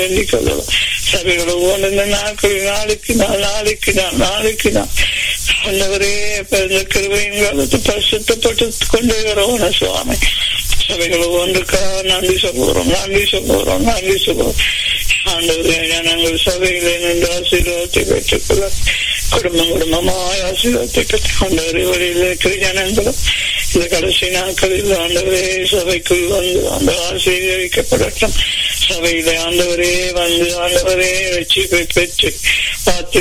வேண்டிக் கொள்ளலாம் சபைகளை ஒவ்வொன்று நாட்கள் நாளுக்கு நாள் நாளைக்கு நாள் நாளைக்கு நாள் ஆண்டவரே இந்த கிருபையின் காலத்து பரிசுத்தப்பட்டு கொண்டே வரோம் சுவாமி சபைகளை ஒன்றுக்காக நன்றி சொல்லுகிறோம் நன்றி சொல்லுகிறோம் நன்றி சொல்லுகிறோம் ஆண்டவரே நாங்கள் சபைகளை நின்று ஆசீர்வாதத்தை பெற்றுக்கொள்ள குடும்பம் குடும்பமாய் ஆசீர்வாதத்தை பெற்று ஆண்டவரே வழியில் இருக்கிற ஜனங்களும் இந்த கடைசி நாட்களில் ஆண்டவரே சபைக்குள் வந்து அந்த ஆசீர்வதிக்கப்படட்டும் சபையில ஆண்டவரே வந்து ஆண்டவரே வச்சு பெற்று பார்த்து